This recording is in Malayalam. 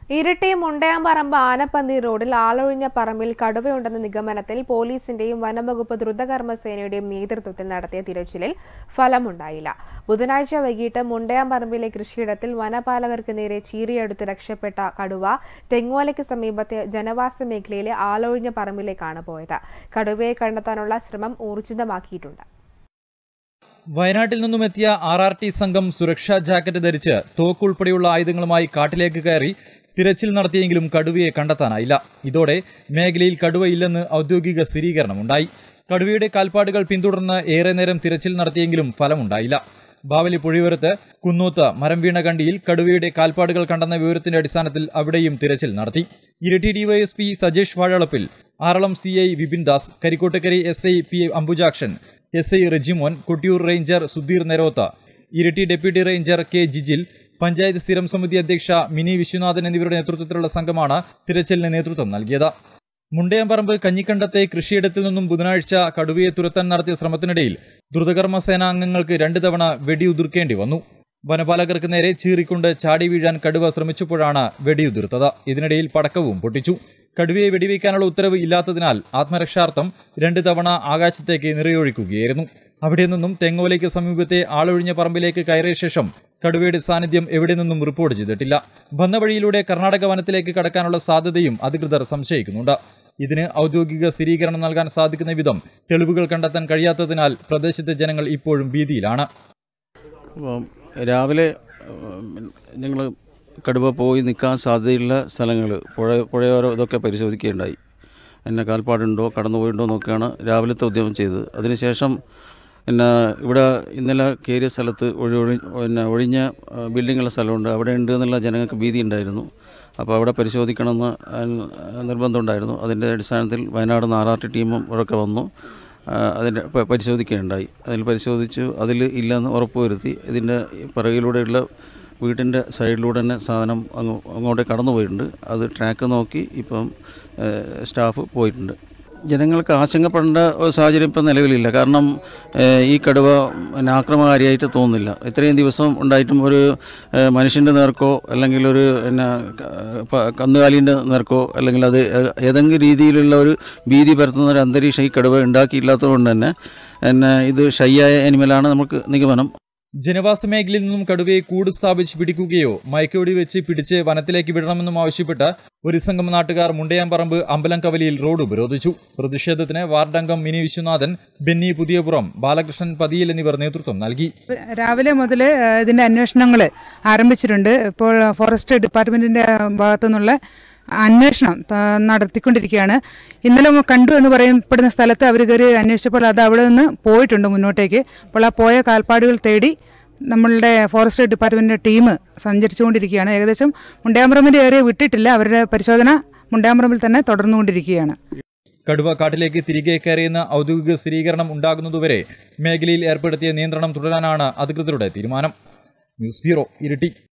ഇരിട്ടി മുണ്ടയാമ്പറമ്പ് ആനപ്പന്തി റോഡിൽ ആളൊഴിഞ്ഞ പറമ്പിൽ കടുവയുണ്ടെന്ന നിഗമനത്തിൽ പോലീസിന്റെയും വനംവകുപ്പ് ദ്രുതകർമ്മ സേനയുടെയും നേതൃത്വത്തിൽ നടത്തിയ തിരച്ചിലിൽ ഫലമുണ്ടായില്ല ബുധനാഴ്ച വൈകിട്ട് മുണ്ടയാമ്പറമ്പിലെ കൃഷിയിടത്തിൽ വനപാലകർക്ക് നേരെ ചീറിയെടുത്ത് രക്ഷപ്പെട്ട കടുവ തെങ്ങോലയ്ക്ക് സമീപത്തെ ജനവാസ മേഖലയിലെ ആളൊഴിഞ്ഞ പറമ്പിലേക്കാണ് പോയത് കടുവയെ കണ്ടെത്താനുള്ള ശ്രമം ഊർജിതമാക്കിയിട്ടുണ്ട് വയനാട്ടിൽ നിന്നും എത്തിയ ആർ ആർ ടി സംഘം സുരക്ഷാ ജാക്കറ്റ് ധരിച്ച് തോക്കുൾപ്പെടെയുള്ള ആയുധങ്ങളുമായി കാട്ടിലേക്ക് കയറി തിരച്ചിൽ നടത്തിയെങ്കിലും കടുവയെ കണ്ടെത്താനായില്ല ഇതോടെ മേഖലയിൽ കടുവയില്ലെന്ന് ഔദ്യോഗിക സ്ഥിരീകരണമുണ്ടായി കടുവയുടെ കാൽപ്പാടുകൾ പിന്തുടർന്ന് ഏറെ നേരം തിരച്ചിൽ നടത്തിയെങ്കിലും ഫലമുണ്ടായില്ല ബാവലി പുഴയോരത്ത് കുന്നൂത്ത് മരം വീണ കണ്ടിയിൽ കടുവയുടെ കാൽപ്പാടുകൾ കണ്ടെന്ന വിവരത്തിന്റെ അടിസ്ഥാനത്തിൽ അവിടെയും തിരച്ചിൽ നടത്തി Iritty DYSP Sajesh Vazhalappil Aralam C I Vipin Das Karikkottakkari S I P Ambujakshan S I Rejimon Kottiyoor ranger Sudheer Nerotha Iritty deputy ranger K Jijil panchayat സ്ഥിരം സമിതി അധ്യക്ഷ മിനി വിശ്വനാഥൻ എന്നിവരുടെ നേതൃത്വത്തിലുള്ള സംഘമാണ് തിരച്ചിലിന് നേതൃത്വം നൽകിയത് മുണ്ടയമ്പറമ്പ് കഞ്ഞിക്കണ്ടത്തെ കൃഷിയിടത്തിൽ നിന്നും ബുധനാഴ്ച കടുവയെ തുരത്താൻ നടത്തിയ ശ്രമത്തിനിടയിൽ ദ്രുതകർമ്മ സേനാ അംഗങ്ങൾക്ക് രണ്ടു തവണ വെടിയുതിർക്കേണ്ടി വന്നു വനപാലകർക്ക് നേരെ ചീറിക്കൊണ്ട് ചാടി വീഴാൻ കടുവ ശ്രമിച്ചപ്പോഴാണ് വെടിയുതിർത്തത് ഇതിനിടയിൽ പടക്കവും പൊട്ടിച്ചു കടുവയെ വെടിവെക്കാനുള്ള ഉത്തരവ് ഇല്ലാത്തതിനാൽ ആത്മരക്ഷാർത്ഥം രണ്ടു തവണ ആകാശത്തേക്ക് നിറയൊഴിക്കുകയായിരുന്നു അവിടെ നിന്നും തെങ്ങോലയ്ക്ക് സമീപത്തെ ആളൊഴിഞ്ഞ പറമ്പിലേക്ക് കയറിയ ശേഷം കടുവയുടെ സാന്നിധ്യം എവിടെ നിന്നും റിപ്പോർട്ട് ചെയ്തിട്ടില്ല വന്ന വഴിയിലൂടെ കർണാടക വനത്തിലേക്ക് കടക്കാനുള്ള സാധ്യതയും അധികൃതർ സംശയിക്കുന്നുണ്ട് ഇതിന് ഔദ്യോഗിക സ്ഥിരീകരണം നൽകാൻ സാധിക്കുന്ന വിധം തെളിവുകൾ കണ്ടെത്താൻ കഴിയാത്തതിനാൽ പ്രദേശത്തെ ജനങ്ങൾ ഇപ്പോഴും ഭീതിയിലാണ് അപ്പം രാവിലെ ഞങ്ങൾ കടുവ പോയി നിൽക്കാൻ സാധ്യതയുള്ള സ്ഥലങ്ങൾ പുഴ പുഴയോരം ഇതൊക്കെ പരിശോധിക്കുകയുണ്ടായി എന്നെ കാൽപ്പാടുണ്ടോ കടന്നുപോയിട്ടുണ്ടോ എന്നൊക്കെയാണ് രാവിലത്തെ ഉദ്യമം ചെയ്തത് അതിനുശേഷം പിന്നെ ഇവിടെ ഇന്നലെ കയറിയ സ്ഥലത്ത് ഒഴി ഒഴി പിന്നെ ഒഴിഞ്ഞ ആ, ബിൽഡിങ്ങുള്ള സ്ഥലമുണ്ട് അവിടെ ഉണ്ട് എന്നുള്ള ജനങ്ങൾക്ക് ഭീതി ഉണ്ടായിരുന്നു അപ്പോൾ അവിടെ പരിശോധിക്കണമെന്ന് ആ, നിർബന്ധമുണ്ടായിരുന്നു അതിൻ്റെ അടിസ്ഥാനത്തിൽ വയനാട് നിന്ന് ആർ ആർ ടി ടീമും ഇവരൊക്കെ വന്നു ആ, അതിൻ്റെ പ- പരിശോധിക്കുകയുണ്ടായി അതിൽ പരിശോധിച്ചു അതിൽ ഇല്ലെന്ന് ഉറപ്പുവരുത്തി ഇതിൻ്റെ പിറകിലൂടെയുള്ള വീട്ടിൻ്റെ സൈഡിലൂടെ തന്നെ സാധനം അങ്ങ് അങ്ങോട്ട് കടന്നു പോയിട്ടുണ്ട് അത് ട്രാക്ക് നോക്കി ഇപ്പം ഏഹ്, സ്റ്റാഫ് പോയിട്ടുണ്ട് ജനങ്ങൾക്ക് ആശങ്കപ്പെടേണ്ട ഒരു സാഹചര്യം ഇപ്പം നിലവിലില്ല കാരണം ഏഹ്, ഈ കടുവ പിന്നെ ആക്രമകാരിയായിട്ട് തോന്നുന്നില്ല ഇത്രയും ദിവസം ഉണ്ടായിട്ടും ഒരു ഏഹ്, മനുഷ്യൻ്റെ നേർക്കോ അല്ലെങ്കിൽ ഒരു പിന്നെ ക- പ- കന്നുകാലിൻ്റെ നേർക്കോ അല്ലെങ്കിൽ അത് ഏ- ഏതെങ്കിലും രീതിയിലുള്ള ഒരു ഭീതി പരത്തുന്ന ഒരു അന്തരീക്ഷം ഈ കടുവ ഉണ്ടാക്കിയില്ലാത്തത് കൊണ്ട് തന്നെ പിന്നെ ഇത് ഷൈയായ അനിമലാണ് നമുക്ക് നിഗമനം ജനവാസ മേഖലയിൽ നിന്നും കടുവയെ കൂട് സ്ഥാപിച്ച് പിടിക്കുകയോ മയക്കുവെടി വെച്ച് പിടിച്ച് വനത്തിലേക്ക് വിടണമെന്നും ആവശ്യപ്പെട്ട് ഒരു സംഘം നാട്ടുകാർ മുണ്ടയാമ്പറമ്പ് അമ്പലംകവലിയിൽ റോഡ് ഉപരോധിച്ചു പ്രതിഷേധത്തിന് വാർഡംഗം മിനി വിശ്വനാഥൻ ബെന്നി പുതിയപുറം ബാലകൃഷ്ണൻ പതിയിൽ എന്നിവർ നേതൃത്വം നൽകി രാവിലെ മുതൽ ഇതിൻ്റെ അന്വേഷണങ്ങൾ ആരംഭിച്ചിട്ടുണ്ട് ഇപ്പോൾ ഫോറസ്റ്റ് ഡിപ്പാർട്ട്മെൻറ്റിൻ്റെ ഭാഗത്തു നിന്നുള്ള അന്വേഷണം ത- നടത്തിക്കൊണ്ടിരിക്കുകയാണ് ഇന്നലെ മ- കണ്ടു എന്ന് പറയപ്പെടുന്ന സ്ഥലത്ത് അവർ കയറി അന്വേഷിച്ചപ്പോൾ അത് അവിടെ നിന്ന് പോയിട്ടുണ്ട് മുന്നോട്ടേക്ക് അപ്പോൾ ആ പോയ കാൽപ്പാടുകൾ തേടി നമ്മളുടെ ഫോറസ്റ്റ് ഡിപ്പാർട്ട്മെൻറ്റിൻ്റെ ടീം സഞ്ചരിച്ചുകൊണ്ടിരിക്കുകയാണ് ഏകദേശം മുണ്ടയാമ്പറമ്പിൻ്റെ ഏരിയ വിട്ടിട്ടില്ല അവരുടെ പരിശോധന മുണ്ടയാമ്പറമ്പിൽ തന്നെ തുടർന്നുകൊണ്ടിരിക്കുകയാണ് കടുവ കാട്ടിലേക്ക് തിരികെ കയറിയെന്ന ഔദ്യോഗിക സ്ഥിരീകരണം ഉണ്ടാകുന്നതുവരെ മേഖലയിൽ ഏർപ്പെടുത്തിയ നിയന്ത്രണം തുടരാനാണ് അധികൃതരുടെ തീരുമാനം ന്യൂസ് ബ്യൂറോ ഇരിട്ടി